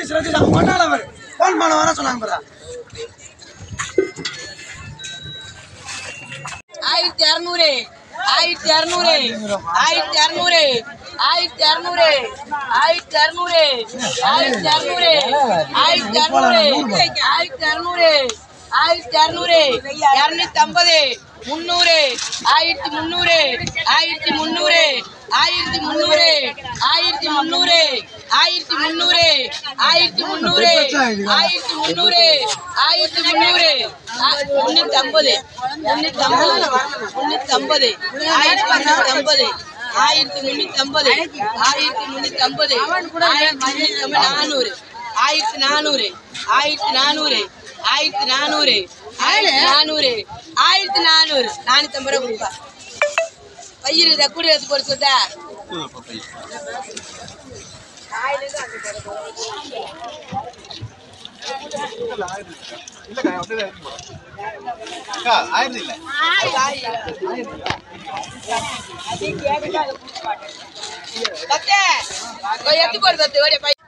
வச்சு வச்சு அவங்க பண்ணால அவர் ஃபோன் பண்ண வர சொன்னாங்க பாரா ஆயிரத்தி இரநூறு ஆயிரத்தி இரநூறு ஆயிரத்தி இரநூறு ஆயிரத்தி இரநூறு ஆயிரத்தி இரநூறு ஆயிரத்தி இரநூறு ஆயிரத்தி இரநூறு ஆயிரத்தி இரநூறு ஆயிரத்தி இரநூறு இரநூத்தி ஐம்பது முந்நூறு ஆயிரத்தி முந்நூறு ஆயிரத்தி முந்நூறு ஆயிரத்தி முந்நூறு ஆயிரத்தி முந்நூறு ஆயிரத்தி முந்நூறு ஆயிரத்தி முந்நூறு ஆயிரத்தி முந்நூறு ஆயிரத்தி முந்நூறு முன்னூத்தி ஐம்பது முன்னூத்தி ஐம்பது முன்னூத்தி ஐம்பது ஆயிரத்தி முன்னூத்தி ஐம்பது ஆயிரத்தி முன்னூத்தி ஐம்பது ஆயிரத்தி முன்னூத்தி ஐம்பது ஆயிரத்தி முன்னூத்தி ஐம்பது நானூறு ஆயிரத்தி நானூறு ஆயிரத்தி நானூறு ஆயிரத்தி நானூறு ஆயிரத்தி நானூறு ஆயிரத்தி நானூறு நானூத்தி ஐம்பது ரூபா கொடுப்பா பையில் இதை கூட எடுத்து போட சொல்லிட்டா தத்தே கொஞ்சம் எடுத்து போடு தத்து ஓடிய பை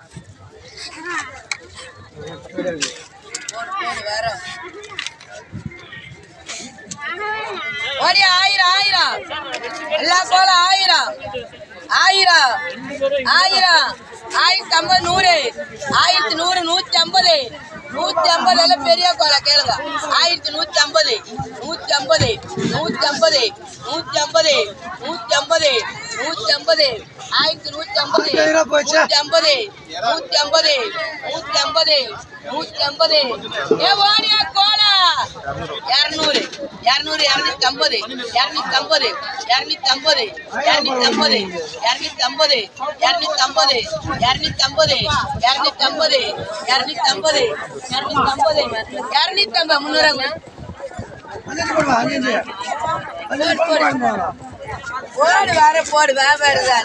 ஓடிய ஆயிரம் ஆயிரம் எல்லாம் போல ஆயிரம் ஆயிரம் ஆயிரம் ஆயிரத்தி ஐம்பது நூறு ஆயிரத்தி நூறு நூத்தி ஐம்பது நூத்தி ஐம்பது எல்லாம் பெரிய கோலை கேளுங்க ஆயிரத்தி நூத்தி ஐம்பது நூத்தி ஐம்பது நூத்தி ஐம்பது நூத்தி ஐம்பது நூத்தி ஐம்பது நூத்தி ஐம்பது ஆயிரத்தி நூத்தி ஐம்பது ஐயாயிரம் போச்சா? நூத்தி ஐம்பது நூத்தி ஐம்பது நூத்தி ஐம்பது நூத்தி ஐம்பது ஏ ஓடியா கோலா இரநூறு இரநூறு இரநூத்தி ஐம்பது இரநூத்தி ஐம்பது இரநூத்தி ஐம்பது இரநூத்தி ஐம்பது இரநூத்தி ஐம்பது இரநூத்தி ஐம்பது இரநூத்தி ஐம்பது இரநூத்தி ஐம்பது இரநூத்தி ஐம்பது இரநூத்தி ஐம்பது இரநூத்தி ஐம்பது முந்நூறு அஞ்சு போடுவா அஞ்சு அஞ்சு போடுவாங்க போடு வர போடு வியாபாரம் தான்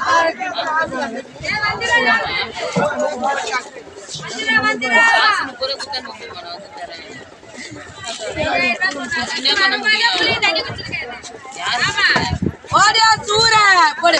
ஓடியா சூற போடு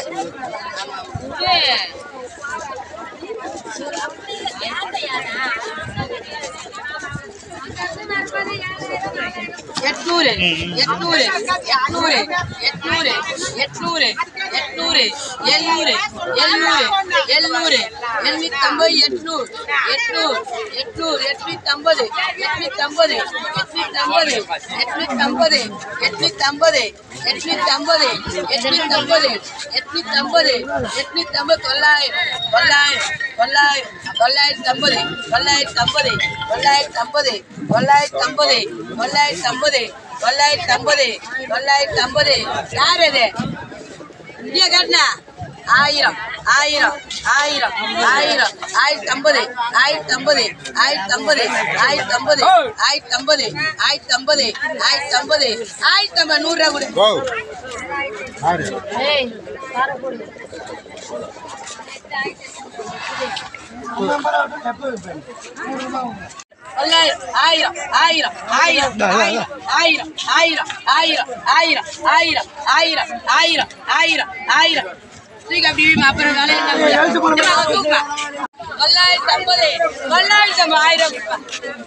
எட்நூறு எட்நூறு எட்நூறு எட்நூறு எட்நூறு எட்நூறு எழுநூறு எழுநூறு எழுநூறு எழுநூத்தி ஐம்பது எட்நூறு எட்நூறு எட்நூறு எட்நூத்தி ஐம்பது எட்நூத்தி ஐம்பது எட்நூத்தி ஐம்பது எட்நூத்தி ஐம்பது எட்நூத்தி ஐம்பது எட்நூத்தி ஐம்பது எட்நூத்தி ஐம்பது எட்நூத்தி ஐம்பது எட்நூத்தி ஐம்பது தொள்ளாயிரம் தொள்ளாயிரம் தொள்ளாயிரம் தொள்ளாயிரத்தி ஐம்பது தொள்ளாயிரத்தி ஐம்பது தொள்ளாயிரத்தி ஐம்பது தொள்ளாயிரத்தி ஐம்பது தொள்ளாயிரத்தி ஐம்பது தொள்ளாயிரத்தி ஐம்பது தொள்ளாயிரத்தி ஐம்பது யார் அது இங்கே கட்டினா ஆயிரம் ஆயிரம் ஆயிரம் ஆயிரம் ஆயிரத்தி ஐம்பது ஆயிரத்தி ஐம்பது ஆயிரத்தி ஐம்பது ஆயிரத்தி ஐம்பது ஆயிரத்தி ஐம்பது ஆயிரத்தி ஐம்பது ஆயிரத்தி ஐம்பது ஆயிரத்தி ஐம்பது நூறுரூவா கொடு தொள்ளாயிரம் ஆயிரம் ஆயிரம் ஆயிரம் ஆயிரம் ஆயிரம் ஆயிரம் ஆயிரம் ஆயிரம் ஆயிரம் ஆயிரம் ஆயிரம் ஆயிரம் ஆயிரம் தூக்கி அப்படி வீமா, அப்புறம் வேலையை நான் தூக்கா தொள்ளாயிரத்தி ஐம்பது தொள்ளாயிரத்தி ஐம்பது ஆயிரம் கொடுப்பா.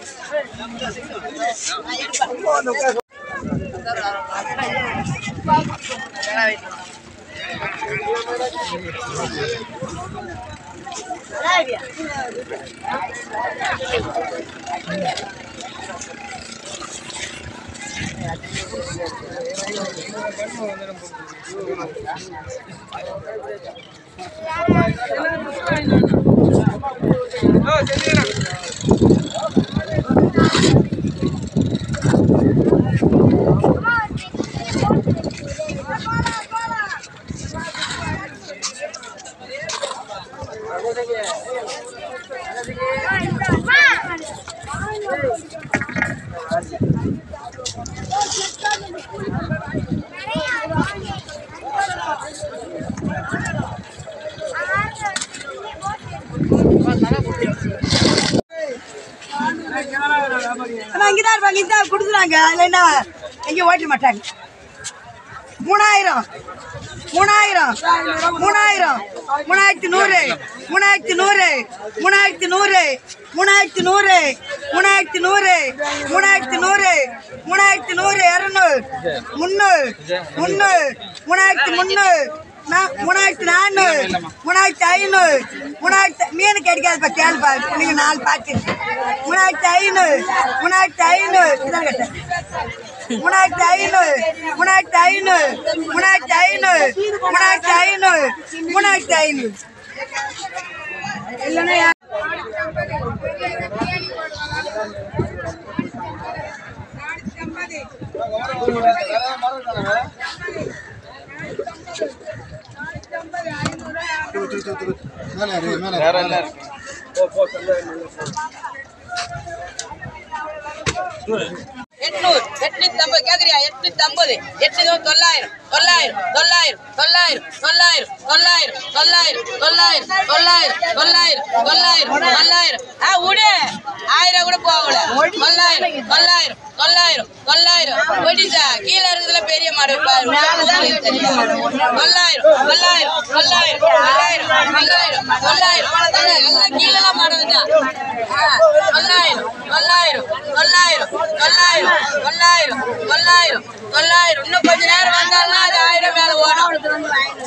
ஆனா இங்கதான் இருப்பாங்க இதான் கொடுக்குறாங்க அதுல என்ன எங்கேயும் ஓட்ட மாட்டாங்க மூணாயிரம் மூணாயிரம் மூணாயிரம் மூணாயிரத்தி நூறு மூணாயிரத்தி நூறு மூணாயிரத்தி நூறு மூணாயிரத்தி நூறு மூணாயிரத்தி நூறு மூணாயிரத்தி நூறு மூணாயிரத்தி நூறு இரநூறு முந்நூறு முந்நூறு மூணாயிரத்தி முந்நூறு நா- மூணாயிரத்தி நானூறு மூணாயிரத்தி ஐநூறு மூணாயிரத்தி மீன் கிடைக்காதுப்பா கேள்ப்பா நீங்க நாலு பாட்டு மூணாயிரத்தி ஐநூறு மூணாயிரத்தி ஐநூறு இதான் கேட்டேன் மூணாயிரத்தி ஐநூறு மூணாயிரத்தி ஐநூறு மூணாயிரத்தி ஐநூறு மூணாயிரத்தி ஐநூறு மூணாயிரத்தி ஐநூறு இல்லைன்னா யா- எட்நூறு எட்நூத்தி ஐம்பது கேக்குறியா எட்நூத்தி ஐம்பது எட்நூத்தி தொள்ளாயிரம் தொள்ளாயிரம் தொள்ளாயிரம் தொள்ளாயிரம் தொள்ளாயிரம் தொள்ளாயிரம் தொள்ளாயிரம் தொள்ளாயிரம் தொள்ளாயிரம் தொள்ளாயிரம் தொள்ளாயிரம் தொள்ளாயிரம் ஆ விடு ஆயிரம் கூட போகல தொள்ளாயிரம் தொள்ளாயிரம் தொள்ளாயிரம் தொள்ளாயிரம் ஒடிசா கீழே இருக்கிறதுல பெரிய மாடு பாரு. தொள்ளாயிரம் தொள்ளாயிரம் தொள்ளாயிரம் தொள்ளாயிரம் தொள்ளாயிரம் தொள்ளாயிரம் தொள்ளாயிரம் எல்லாம் கீழே மாடு தான் தொள்ளாயிரம் தொள்ளாயிரம் தொள்ளாயிரம் தொள்ளாயிரம் தொள்ளாயிரம் தொள்ளாயிரம் தொள்ளாயிரம் இன்னும் கொஞ்ச நேரம் வந்தாலும் அது ஆயிரம் மேல ஓடும்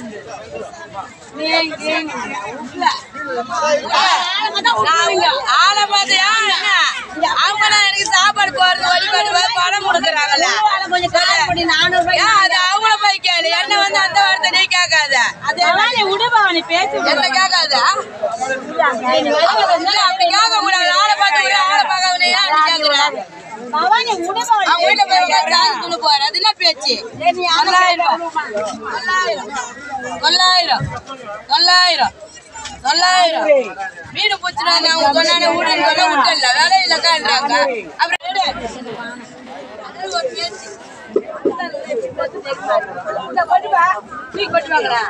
ஆளை பார்த்தியா என்ன? அவங்களாம் எனக்கு சாப்பாடு போறது வழிபாடு போய் பணம் கொடுக்குறாங்கல்ல ஏன் அது அவங்கள போய் கேளு என்ன வந்து அந்த வார்த்தை நீ கேட்காத என்ன கேட்காத இல்ல, அப்படி கேட்க கூடாது ஆளை பார்த்து விடு, ஆளை பார்க்காத நீ ஏன் அப்படி கேட்குற அவங்க வீட்டுல போய் சார்ஜ் பண்ண போற அது என்ன பேச்சு தொள்ளாயிரம் தொள்ளாயிரம் தொள்ளாயிரம் தொள்ளாயிரம் தொள்ளாயிரம் மீன் பூச்சினா அவங்க சொன்னானே விடுன்னு சொன்னா விட்டல வேலையில காண்றாங்க அப்புறம் எடு. அது ஒரு பேச்சு இந்த கொண்டு வா நீ கொண்டு வாங்கடா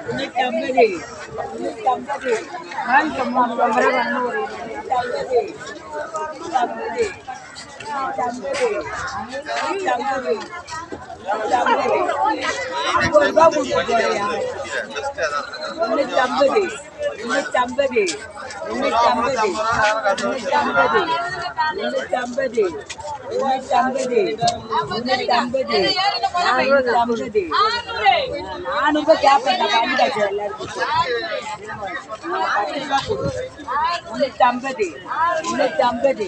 நானூறு கேட்பேன் பண்ணிட்டாச்சு எல்லாருக்கும் முன்னூத்தி ஐம்பது முன்னூத்தி ஐம்பது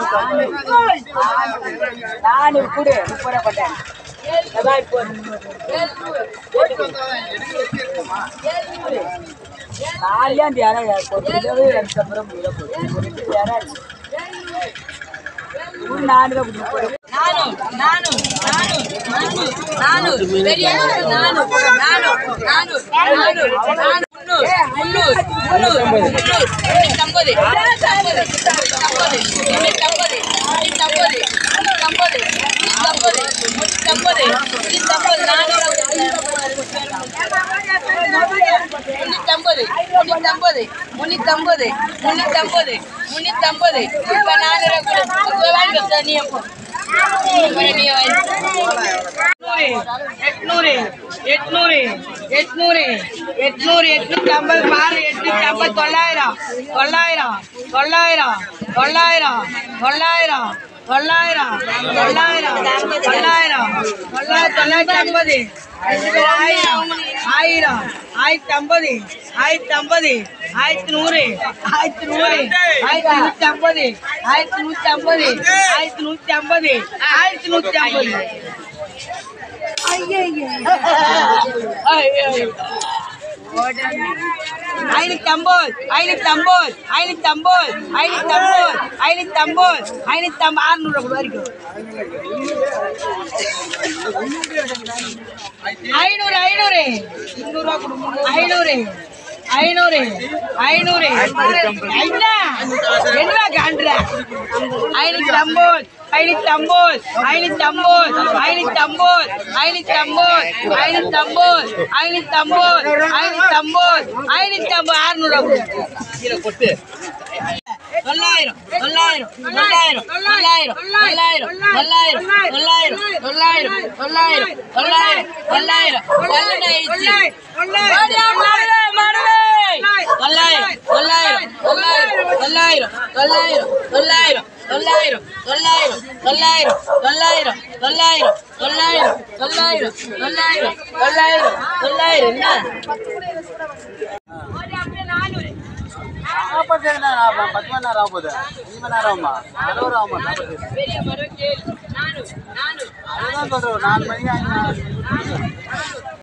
நானூறு கொடு முப்பது ரூபா கொட்டேன் அதான் இப்போ நாலாம் தேதி இருபது லட்சம் நானூறு முப்பது நானூறு நானூறு நானூறு நானூறு நானூறு பெரிய நானூறு நானூறு நானூறு நானூறு நானூறு முந்நூறு முந்நூறு முந்நூறு முந்நூறு முந்நூற்றம்பது முந்நூற்றம்பது முந்நூற்றம்பது முந்நூற்றம்பது முந்நூற்றம்பது முந்நூற்றம்பது முந்நூற்றம்பது முந்நூற்றம்பது நானூறு முந்நூற்றம்பது முந்நூற்றம்பது முந்நூற்றம்பது முந்நூற்றம்பது முந்நூற்றம்பது இப்போ நானூறு கொடு இப்போ வாங்கி நீ அப்போ எட்நூறு எட்நூறு எட்நூறு எட்நூறு எட்நூத்தி ஐம்பது பாரு எட்நூத்தி ஐம்பது தொள்ளாயிரம் தொள்ளாயிரம் தொள்ளாயிரம் தொள்ளாயிரம் தொள்ளாயிரம் தொள்ளாயிரம் தொள்ளாயிரம் தொள்ளாயிரம் தொள்ளாயிரம் தொள்ளாயிரத்தி ஐம்பது ஆயிரம் ஆயிரம் ஆயிரத்தி ஐம்பது ஆயிரத்தி ஐம்பது ஆயிரத்தி நூறு ஆயிரத்தி நூறு ஆயிரத்தி நூத்தி ஐம்பது ஆயிரத்தி நூத்தி ஐம்பது ஆயிரத்தி நூத்தி ஐம்பது ஆயிரத்தி நூத்தி ஐம்பது ஐநூத்தி ஐம்பது ஐநூத்தி ஐம்பது ஐநூத்தி ஐம்பது ஐநூத்தி ஐம்பது ஐநூத்தி ஐம்பது ஐநூத்தி ஐம்பது ஆறுநூறு கூட வரைக்கும் ஐநூறு ஐநூறு ஐநூறு ஐநூறு ஐநூறு ஐயா என்ன காண்ற ஐநூத்தி ஐம்பது ஐநூத்தி ஐம்பது ஐநூத்தி ஐம்பது ஐநூத்தி ஐம்பது ஐநூத்தி ஐம்பது ஐநூத்தி ஐம்பது ஐநூத்தி ஐம்பது ஐநூத்தி ஐம்பது ஐநூத்தி ஐம்பது ஆறுநூறு தொள்ளாயிரம் தொள்ளாயிரம் தொள்ளாயிரம் தொள்ளாயிரம் தொள்ளாயிரம் தொள்ளாயிரம் தொள்ளாயிரம் தொள்ளாயிரம் தொள்ளாயிரம் தொள்ளாயிரம் தொள்ளாயிரம் தொள்ளாயிரத்தி தொள்ளாயிரம் தொள்ளாயிரம் தொள்ளாயிரம் தொள்ளாயிரம் தொள்ளாயிரம் தொள்ளாயிரம் தொள்ளாயிரம் தொள்ளாயிரம் தொள்ளாயிரம் தொள்ளாயிரம் தொள்ளாயிரம் தொள்ளாயிரம் தொள்ளாயிரம் தொள்ளாயிரம் தொள்ளாயிரம் என்ன நாற்பத்தி நேரம் பத்து மணி நேரம் ஆக போகுது அஞ்சு மணி நேரம் ஆகுமா அறுபது ஆகுமா நாற்பது பெரிய மரம் கேளு நானூறு நானூறு அதுதான் சொல்கிறேன் நாலு மணிக்கு அஞ்சு